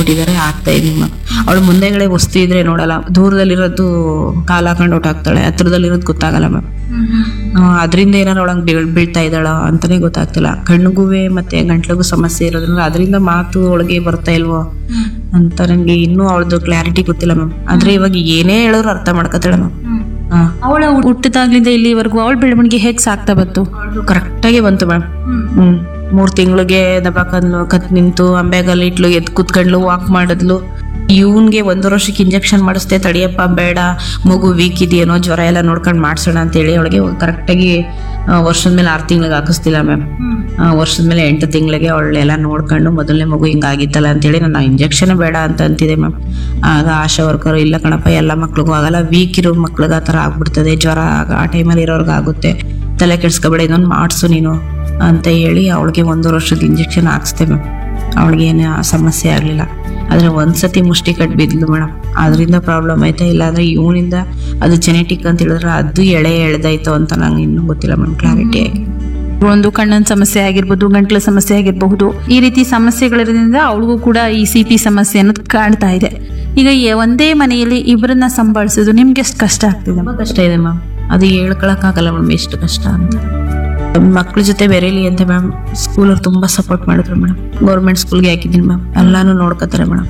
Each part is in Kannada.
ಕೊಟ್ಟಿದ್ದಾರೆ ಆಗ್ತಾ ಇದೀನಿ ಮ್ಯಾಮ್ ಅವಳು ಮುಂದೆಗಡೆ ವಸ್ತು ಇದ್ರೆ ನೋಡಲ್ಲ ದೂರದಲ್ಲಿರೋದು ಕಾಲ ಹಾಕೊಂಡು ಹೊಟ್ಟಾಗ್ತಾಳೆ ಹತ್ರದಲ್ಲಿರೋದು ಗೊತ್ತಾಗಲ್ಲ ಮ್ಯಾಮ್ ಅದರಿಂದ ಏನಾರು ಒಳಗೆ ಬೀಳ್ ಬೀಳ್ತಾ ಇದ್ದಾಳ ಅಂತಾನೆ ಗೊತ್ತಾಗ್ತಿಲ್ಲ ಕಣ್ಣಿಗೂವೆ ಮತ್ತೆ ಗಂಟ್ಲಿಗೂ ಸಮಸ್ಯೆ ಇರೋದ್ರಿಂದ ಅದರಿಂದ ಮಾತು ಒಳಗೆ ಬರ್ತಾ ಇಲ್ವೋ ಅಂತ ನನಗೆ ಇನ್ನೂ ಅವಳದು ಕ್ಲಾರಿಟಿ ಗೊತ್ತಿಲ್ಲ ಮ್ಯಾಮ್ ಆದ್ರೆ ಇವಾಗ ಏನೇ ಹೇಳಿದ್ರು ಅರ್ಥ ಮಾಡ್ಕೊತಾಳೆ ಮ್ಯಾಮ್ ಹಾ ಅವಳ ಹುಟ್ಟಿದಾಗ್ಲಿಂದ ಇಲ್ಲಿವರೆಗೂ ಅವಳ ಬೆಳವಣಿಗೆ ಹೇಗ್ ಸಾಕ್ತಾ ಬಂತು ಕರೆಕ್ಟಾಗಿ ಬಂತು ಮ್ಯಾಮ್ ಹ್ಮ್ ಮೂರ್ ತಿಂಗಳಿಗೆ ದಬಾಕಂದ್ಲು ಕತ್ ನಿಂತು ಅಂಬೆಗಲ್ಲಿ ಇಟ್ಲು ಎದ್ ಕುತ್ಕೊಂಡ್ಲು ವಾಕ್ ಮಾಡಿದ್ಲು ಇವನ್ಗೆ ಒಂದು ವರ್ಷಕ್ಕೆ ಇಂಜೆಕ್ಷನ್ ಮಾಡಿಸ್ದೆ ತಡಿಯಪ್ಪ ಬೇಡ ಮಗು ವೀಕ್ ಇದೆಯೇನೋ ಜ್ವರ ಎಲ್ಲ ನೋಡ್ಕೊಂಡು ಮಾಡ್ಸೋಣ ಅಂತೇಳಿ ಅವಳಿಗೆ ಕರೆಕ್ಟಾಗಿ ವರ್ಷದ ಮೇಲೆ ಆರು ತಿಂಗಳಿಗೆ ಹಾಕಿಸ್ತಿಲ್ಲ ಮ್ಯಾಮ್ ವರ್ಷದ ಮೇಲೆ ಎಂಟು ತಿಂಗಳಿಗೆ ಅವಳೆಲ್ಲ ನೋಡ್ಕೊಂಡು ಮೊದಲನೇ ಮಗು ಹಿಂಗಾಗಿತ್ತಲ್ಲ ಅಂತೇಳಿ ನಾನು ಇಂಜೆಕ್ಷನ್ ಬೇಡ ಅಂತ ಅಂತಿದೆ ಮ್ಯಾಮ್ ಆಗ ಆಶಾ ವರ್ಕರ್ ಇಲ್ಲ ಕಣಪ್ಪ ಎಲ್ಲ ಮಕ್ಳಿಗೂ ಆಗಲ್ಲ ವೀಕ್ ಇರೋ ಮಕ್ಳಿಗೆ ಆ ಥರ ಆಗ್ಬಿಡ್ತದೆ ಜ್ವರ ಆಗ ಆ ಟೈಮಲ್ಲಿ ಇರೋರ್ಗೆ ಆಗುತ್ತೆ ತಲೆ ಕೆಡ್ಸ್ಕೊಬೇಡ ಇದೊಂದು ಮಾಡಿಸು ನೀನು ಅಂತ ಹೇಳಿ ಅವಳಿಗೆ ಒಂದು ವರ್ಷದ ಇಂಜೆಕ್ಷನ್ ಹಾಕ್ಸ್ದೆ ಮ್ಯಾಮ್ ಅವಳಿಗೆ ಏನು ಸಮಸ್ಯೆ ಆಗಲಿಲ್ಲ ಆದರೆ ಒಂದ್ಸತಿ ಮುಷ್ಟಿ ಕಟ್ ಬಿದ್ಲು ಮೇಡಮ್ ಅದರಿಂದ ಪ್ರಾಬ್ಲಮ್ ಆಯ್ತಾ ಇಲ್ಲ ಅಂದ್ರೆ ಇವನಿಂದ ಅದು ಜೆನೆಟಿಕ್ ಅಂತ ಹೇಳಿದ್ರೆ ಅದು ಎಳೆ ಎಳೆದಾಯ್ತು ಅಂತ ನಂಗೆ ಇನ್ನೂ ಗೊತ್ತಿಲ್ಲ ಮ್ಯಾಮ್ ಕ್ಲಾರಿಟಿಯಾಗಿ ಒಂದು ಕಣ್ಣಿನ ಸಮಸ್ಯೆ ಆಗಿರ್ಬೋದು ಗಂಟ್ಲ ಸಮಸ್ಯೆ ಆಗಿರಬಹುದು ಈ ರೀತಿ ಸಮಸ್ಯೆಗಳಿರೋದ್ರಿಂದ ಅವಳಿಗೂ ಕೂಡ ಈ ಸಿ ಪಿ ಸಮಸ್ಯೆ ಅನ್ನೋದು ಕಾಣ್ತಾ ಇದೆ ಈಗ ಎ- ಒಂದೇ ಮನೆಯಲ್ಲಿ ಇಬ್ಬರನ್ನ ಸಂಭಾಳಿಸೋದು ನಿಮ್ಗೆ ಎಷ್ಟು ಕಷ್ಟ ಆಗ್ತಿದೆ ತುಂಬ ಕಷ್ಟ ಇದೆ ಮ್ಯಾಮ್ ಅದು ಹೇಳ್ಕೊಳಕ್ಕಾಗಲ್ಲ ಮೇಡಮ್ ಎಷ್ಟು ಕಷ್ಟ ಅಂತ ಮಕ್ಳ ಜೊತೆ ಬೆರೀಲಿ ಅಂತ ಮ್ಯಾಮ್ ಸ್ಕೂಲವ್ರು ತುಂಬ ಸಪೋರ್ಟ್ ಮಾಡಿದ್ರು ಮೇಡಮ್ ಗೌರ್ಮೆಂಟ್ ಸ್ಕೂಲ್ಗೆ ಹಾಕಿದ್ದೀನಿ ಮ್ಯಾಮ್ ಎಲ್ಲಾನು ನೋಡ್ಕೋತಾರೆ ಮೇಡಮ್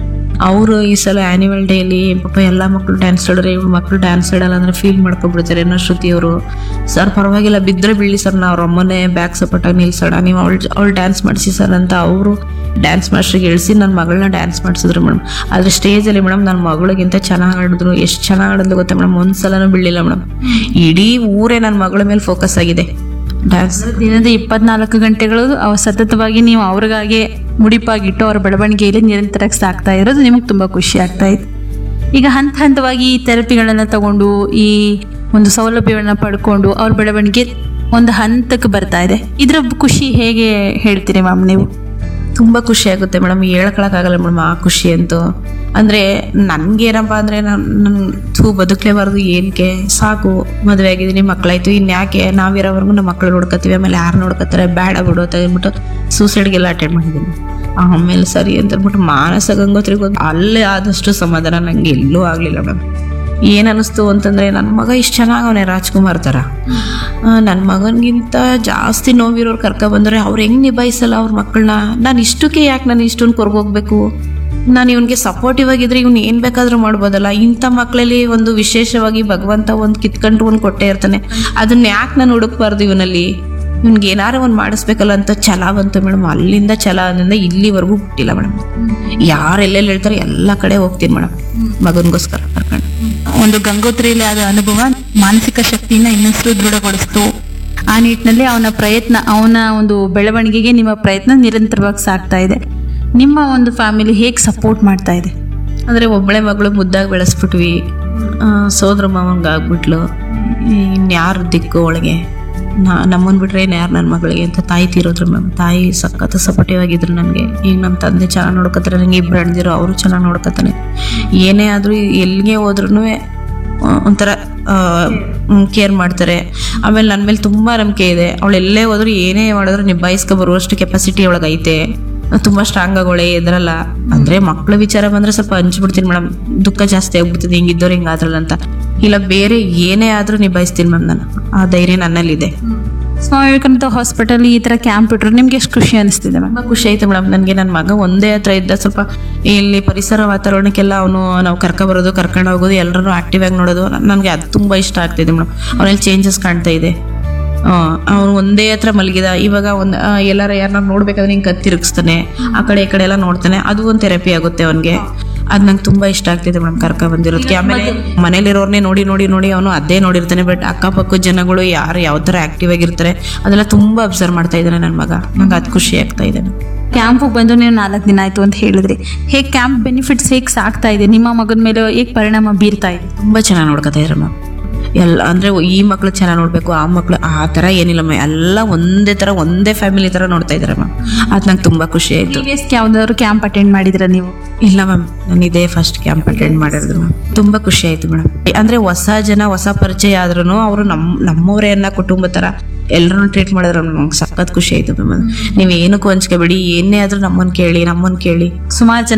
ಅವರು ಈ ಸಲ ಆ್ಯನಿವಲ್ ಡೇಲಿ ಪಾಪ ಎಲ್ಲ ಮಕ್ಕಳು ಡ್ಯಾನ್ಸ್ ಆಡಿದ್ರೆ ಇವ್ರು ಮಕ್ಕಳು ಡ್ಯಾನ್ಸ್ ಆಡಲ್ಲ ಅಂದ್ರೆ ಫೀಲ್ ಮಾಡ್ಕೊಬಿಡ್ತಾರೆ ಏನೋ ಶ್ರುತಿ ಅವರು ಸರ್ ಪರವಾಗಿಲ್ಲ ಬಿದ್ದರೆ ಬೀಳಿ ಸರ್ ನಾವು ಅವ್ರ ಅಮ್ಮನೇ ಬ್ಯಾಕ್ ಸಪೋರ್ಟಾಗಿ ನಿಲ್ಸೋಣ ನೀವು ಅವಳು ಅವಳು ಡ್ಯಾನ್ಸ್ ಮಾಡಿಸಿ ಸರ್ ಅಂತ ಅವರು ಡ್ಯಾನ್ಸ್ ಮಾಸ್ಟ್ರಿಗೆ ಇಳಿಸಿ ನನ್ನ ಮಗಳನ್ನ ಡ್ಯಾನ್ಸ್ ಮಾಡಿಸಿದ್ರು ಮೇಡಮ್ ಆದರೆ ಸ್ಟೇಜಲ್ಲಿ ಮೇಡಮ್ ನನ್ನ ಮಗಳಿಗಿಂತ ಚೆನ್ನಾಗಿ ಆಡಿದ್ರು ಎಷ್ಟು ಚೆನ್ನಾಗಿ ಆಡಿದ್ಲು ಗೊತ್ತಾ ಮೇಡಮ್ ಒಂದ್ಸಲನೂ ಬೀಳಿಲ್ಲ ಮೇಡಮ್ ಇಡೀ ಊರೇ ನನ್ನ ಮಗಳ ಮೇಲೆ ಫೋಕಸ್ ಆಗಿದೆ ಡ್ಯಾನ್ಸ್ ದಿನದ ಇಪ್ಪತ್ನಾಲ್ಕು ಗಂಟೆಗಳು ಅವ ಸತತವಾಗಿ ನೀವು ಅವ್ರಿಗಾಗೆ ಮುಡಿಪಾಗಿಟ್ಟು ಅವ್ರ ಬೆಳವಣಿಗೆಯಲ್ಲಿ ನಿರಂತರವಾಗಿ ಸಾಕ್ತಾ ಇರೋದು ನಿಮಗೆ ತುಂಬ ಖುಷಿ ಆಗ್ತಾ ಇದೆ ಈಗ ಹಂತ ಹಂತವಾಗಿ ಈ ಥೆರಪಿಗಳನ್ನು ತಗೊಂಡು ಈ ಒಂದು ಸೌಲಭ್ಯಗಳನ್ನ ಪಡ್ಕೊಂಡು ಅವ್ರ ಬೆಳವಣಿಗೆ ಒಂದು ಹಂತಕ್ಕೆ ಬರ್ತಾ ಇದೆ ಇದರ ಖುಷಿ ಹೇಗೆ ಹೇಳ್ತೀರಿ ಮ್ಯಾಮ್ ನೀವು ತುಂಬ ಖುಷಿ ಆಗುತ್ತೆ ಮೇಡಮ್ ಹೇಳ್ಕೊಳಕ್ಕಾಗಲ್ಲ ಮೇಡಮ್ ಆ ಖುಷಿ ಅಂತೂ ಅಂದರೆ ನನಗೇನಪ್ಪ ಅಂದರೆ ನಾನು ನನ್ನ ಥೂ ಬದುಕಲೇಬಾರ್ದು ಏನಕ್ಕೆ ಸಾಕು ಮದುವೆ ಆಗಿದ್ದೀನಿ ಮಕ್ಕಳಾಯ್ತು ಇನ್ಯಾಕೆ ನಾವಿರೋವರೆಗೂ ನಮ್ಮ ಮಕ್ಕಳು ನೋಡ್ಕೊತೀವಿ ಆಮೇಲೆ ಯಾರು ನೋಡ್ಕೊತಾರೆ ಬೇಡ ಬಿಡು ಅಂತ ಹೇಳ್ಬಿಟ್ಟು ಸೂಸೈಡ್ಗೆಲ್ಲ ಅಟೆಂಡ್ ಮಾಡಿದ್ದೀನಿ ಆಮೇಲೆ ಸರಿ ಅಂತ ಅಂದ್ಬಿಟ್ಟು ಮಾನಸ ಗಂಗೋತ್ರಿಗೆ ಹೋಗಿ ಅಲ್ಲೇ ಆದಷ್ಟು ಸಮಾಧಾನ ನನಗೆ ಎಲ್ಲೂ ಆಗಲಿಲ್ಲ ಮ್ಯಾಮ್ ಏನು ಅನ್ನಿಸ್ತು ಅಂತಂದರೆ ನನ್ನ ಮಗ ಇಷ್ಟು ಚೆನ್ನಾಗಿ ಅವನೇ ರಾಜ್ಕುಮಾರ್ ಥರ ನನ್ನ ಮಗನಿಗಿಂತ ಜಾಸ್ತಿ ನೋವಿರೋರು ಕರ್ಕೊ ಬಂದರೆ ಅವ್ರು ಹೆಂಗೆ ನಿಭಾಯಿಸಲ್ಲ ಅವ್ರ ಮಕ್ಕಳನ್ನ ನಾನು ಇಷ್ಟಕ್ಕೆ ಯಾಕೆ ನಾನು ಇಷ್ಟೊಂದು ಕೊರ್ಗೋಗ್ಬೇಕು ನಾನು ಇವನಿಗೆ ಸಪೋರ್ಟಿವ್ ಆಗಿದ್ರೆ ಇವ್ನು ಏನು ಬೇಕಾದರೂ ಮಾಡ್ಬೋದಲ್ಲ ಇಂಥ ಮಕ್ಕಳಲ್ಲಿ ಒಂದು ವಿಶೇಷವಾಗಿ ಭಗವಂತ ಒಂದು ಕಿತ್ಕೊಂಡು ಒಂದು ಕೊಟ್ಟೆ ಇರ್ತಾನೆ ಅದನ್ನ ಯಾಕೆ ನಾನು ಹುಡುಕ್ಬಾರ್ದು ಇವನಲ್ಲಿ ಇವ್ನಿಗೆ ಏನಾರು ಒಂದು ಮಾಡಿಸ್ಬೇಕಲ್ಲ ಅಂತ ಛಲ ಬಂತು ಮೇಡಮ್ ಅಲ್ಲಿಂದ ಛಲ ಅದರಿಂದ ಇಲ್ಲಿವರೆಗೂ ಬಿಟ್ಟಿಲ್ಲ ಮೇಡಮ್ ಯಾರು ಎಲ್ಲೆಲ್ಲಿ ಹೇಳ್ತಾರೆ ಎಲ್ಲ ಕಡೆ ಹೋಗ್ತೀನಿ ಮೇಡಮ್ ಮಗನಿಗೋಸ್ಕರ ಕರ್ಕೊಂಡು ಒಂದು ಗಂಗೋತ್ರಿಯಲ್ಲಿ ಆದ ಅನುಭವ ಮಾನಸಿಕ ಶಕ್ತಿನ ಇನ್ನಷ್ಟು ದೃಢಗೊಳಿಸ್ತು ಆ ನಿಟ್ಟಿನಲ್ಲಿ ಅವನ ಪ್ರಯತ್ನ ಅವನ ಒಂದು ಬೆಳವಣಿಗೆಗೆ ನಿಮ್ಮ ಪ್ರಯತ್ನ ನಿರಂತರವಾಗಿ ಸಾಗ್ತಾ ಇದೆ ನಿಮ್ಮ ಒಂದು ಫ್ಯಾಮಿಲಿ ಹೇಗೆ ಸಪೋರ್ಟ್ ಮಾಡ್ತಾ ಇದೆ ಅಂದರೆ ಒಬ್ಬಳೆ ಮಗಳು ಮುದ್ದಾಗಿ ಬೆಳೆಸ್ಬಿಟ್ವಿ ಆ, ಸೋದರ ಮಾವಂಗೆ ಆಗ್ಬಿಟ್ಲು ಇನ್ಯಾರು ದಿಕ್ಕು ಒಳಗೆ ನಾ ನಮ್ಮನ್ ಬಿಟ್ರೆ ಯಾರು ನನ್ನ ಮಗಳಿಗೆ ಅಂತ ತಾಯಿ ತೀರೋದ್ರು ಮ್ಯಾಮ್ ತಾಯಿ ಸಖತ್ ಸಪೋರ್ಟಿವ್ ಆಗಿದ್ರು ನನಗೆ ಈಗ ನಮ್ಮ ತಂದೆ ಚೆನ್ನಾಗಿ ನೋಡ್ಕೊತಾರೆ ನನಗೆ ಇಬ್ರು ಅಣ್ದಿರೋ ಅವರು ಚೆನ್ನಾಗಿ ನೋಡ್ಕೊತಾನೆ ಏನೇ ಆದರೂ ಎಲ್ಲಿಗೆ ಹೋದ್ರೂ ಒಂಥರ ಕೇರ್ ಮಾಡ್ತಾರೆ ಆಮೇಲೆ ನನ್ನ ಮೇಲೆ ತುಂಬ ನಂಬಿಕೆ ಇದೆ ಅವಳು ಎಲ್ಲೇ ಹೋದ್ರು ಏನೇ ಮಾಡಿದ್ರು ನಿಭಾಯಿಸ್ಕೊ ಬರುವಷ್ಟು ಕೆಪಾಸಿಟಿ ಒಳಗೆ ಐತೆ ತುಂಬ ಸ್ಟ್ರಾಂಗ್ ಆಗೋಳೆ ಎದ್ರಲ್ಲ ಅಂದ್ರೆ ಮಕ್ಳ ವಿಚಾರ ಬಂದ್ರೆ ಸ್ವಲ್ಪ ಹಂಚ್ಬಿಡ್ತೀನಿ ಮೇಡಮ್ ದುಃಖ ಜಾಸ್ತಿ ಆಗ್ಬಿಡ್ತದೆ ಹಿಂಗಿದ್ದವ್ರು ಹಿಂಗಾದ್ರಲ್ಲ ಅಂತ ಇಲ್ಲ ಬೇರೆ ಏನೇ ಆದ್ರೂ ನಿಭಾಯಿಸ್ತೀನಿ ಮ್ಯಾಮ್ ನಾನು ಆ ಧೈರ್ಯ ನನ್ನಲ್ಲಿದೆ ಸ್ವಾಮಿ ವಿವೇಕಾನಂದ ಹಾಸ್ಪಿಟಲ್ ಈ ತರ ಕ್ಯಾಂಪ್ ಇಟ್ಟರು ನಿಮ್ಗೆ ಎಷ್ಟು ಖುಷಿ ಅನಿಸ್ತಿದೆ ಮ್ಯಾಮ್ ತುಂಬಾ ಖುಷಿ ಆಯ್ತು ಮೇಡಮ್ ನನಗೆ ನನ್ನ ಮಗ ಒಂದೇ ಹತ್ರ ಇದ್ದ ಸ್ವಲ್ಪ ಇಲ್ಲಿ ಪರಿಸರ ವಾತಾವರಣಕ್ಕೆಲ್ಲ ಅವನು ನಾವು ಕರ್ಕೊ ಬರೋದು ಕರ್ಕೊಂಡು ಹೋಗೋದು ಎಲ್ಲರೂ ಆಕ್ಟಿವ್ ಆಗಿ ನೋಡೋದು ನನಗೆ ಅದು ತುಂಬಾ ಇಷ್ಟ ಆಗ್ತಿದೆ ಮೇಡಮ್ ಅವನಲ್ಲಿ ಚೇಂಜಸ್ ಕಾಣ್ತಾ ಇದೆ ಅವನು ಒಂದೇ ಹತ್ರ ಮಲಗಿದ ಇವಾಗ ಒಂದು ಎಲ್ಲಾರ ಯಾರನ್ನ ನೋಡ್ಬೇಕಾದ್ರೆ ಹಿಂಗೆ ಕತ್ತಿರುಗಿಸ್ತಾನೆ ಆ ಕಡೆ ಈ ಕಡೆ ಎಲ್ಲ ನೋಡ್ತಾನೆ ಅದು ಒಂದು ಥೆರಪಿ ಆಗುತ್ತೆ ಅವನಿಗೆ ಅದು ನಂಗೆ ತುಂಬಾ ಇಷ್ಟ ಆಗ್ತಿದೆ ಮೇಡಮ್ ಕರ್ಕ ಬಂದಿರೋದಕ್ಕೆ ಆಮೇಲೆ ಮನೇಲಿರೋರ್ನೇ ನೋಡಿ ನೋಡಿ ನೋಡಿ ಅವನು ಅದೇ ನೋಡಿರ್ತಾನೆ ಬಟ್ ಅಕ್ಕಪಕ್ಕದ ಜನಗಳು ಯಾರು ಯಾವ ಥರ ಆಕ್ಟಿವ್ ಆಗಿರ್ತಾರೆ ಅದೆಲ್ಲ ತುಂಬಾ ಅಬ್ಸರ್ವ್ ಮಾಡ್ತಾ ಇದ್ದಾನೆ ನನ್ನ ಮಗ ನಂಗೆ ಅದು ಖುಷಿ ಆಗ್ತಾ ಇದೆ ಕ್ಯಾಂಪಿಗೆ ಬಂದು ನೀವು ನಾಲ್ಕು ದಿನ ಆಯ್ತು ಅಂತ ಹೇಳಿದ್ರಿ ಹೇಗೆ ಕ್ಯಾಂಪ್ ಬೆನಿಫಿಟ್ಸ್ ಹೇಗೆ ಸಾಕ್ತಾ ಇದೆ ನಿಮ್ಮ ಮಗನ ಮೇಲೆ ಹೇಗೆ ಪರಿಣಾಮ ಬೀರ್ತಾ ಇದೆ ತುಂಬಾ ಚೆನ್ನಾಗಿ ನೋಡ್ಕೊತಾ ಇದ್ರು ಮ್ಯಾಮ್ ಎಲ್ಲ ಅಂದ್ರೆ ಈ ಮಕ್ಳು ಚೆನ್ನಾಗಿ ನೋಡ್ಬೇಕು ಆ ಮಕ್ಳು ಆ ಥರ ಏನಿಲ್ಲ ಮ್ಯಾಮ್ ಎಲ್ಲ ಒಂದೇ ಥರ ಒಂದೇ ಫ್ಯಾಮಿಲಿ ಥರ ನೋಡ್ತಾ ಇದ್ದಾರೆ ಮ್ಯಾಮ್ ಅದು ನಂಗೆ ತುಂಬಾ ಖುಷಿ ಆಯ್ತು ಪ್ರೀವಿಯಸ್ ಯಾವ್ದಾದ್ರು ಕ್ಯಾಂಪ್ ಅಟೆಂಡ್ ಮಾಡಿದ್ರ ನೀವು ಇಲ್ಲ ಮ್ಯಾಮ್ ನಾನು ಇದೇ ಫಸ್ಟ್ ಕ್ಯಾಂಪ್ ಅಟೆಂಡ್ ಮಾಡಿರೋದು ಮ್ಯಾಮ್ ತುಂಬಾ ಖುಷಿ ಆಯ್ತು ಮೇಡಮ್ ಅಂದ್ರೆ ಹೊಸ ಜನ ಹೊಸ ಪರಿಚಯ ಆದ್ರೂ ಅವರು ನಮ್ಮ ನಮ್ಮವರೇ ಅನ್ನೋ ಕುಟುಂಬ ಥರ ಎಲ್ಲರೂ ಟ್ರೀಟ್ ಮಾಡಿದ್ರು ನಂಗೆ ಸಖತ್ ಖುಷಿ ಆಯ್ತು ಮ್ಯಾಮ್ ನೀವು ಏನಕ್ಕೂ ಹಂಚ್ಕೋಬೇಡಿ ಏನೇ ಆದ್ರೂ ನಮ್ಮನ್ನ ಕೇಳಿ ನಮ್ಮನ್ನ ಕೇಳಿ ಸುಮಾರು ಜನ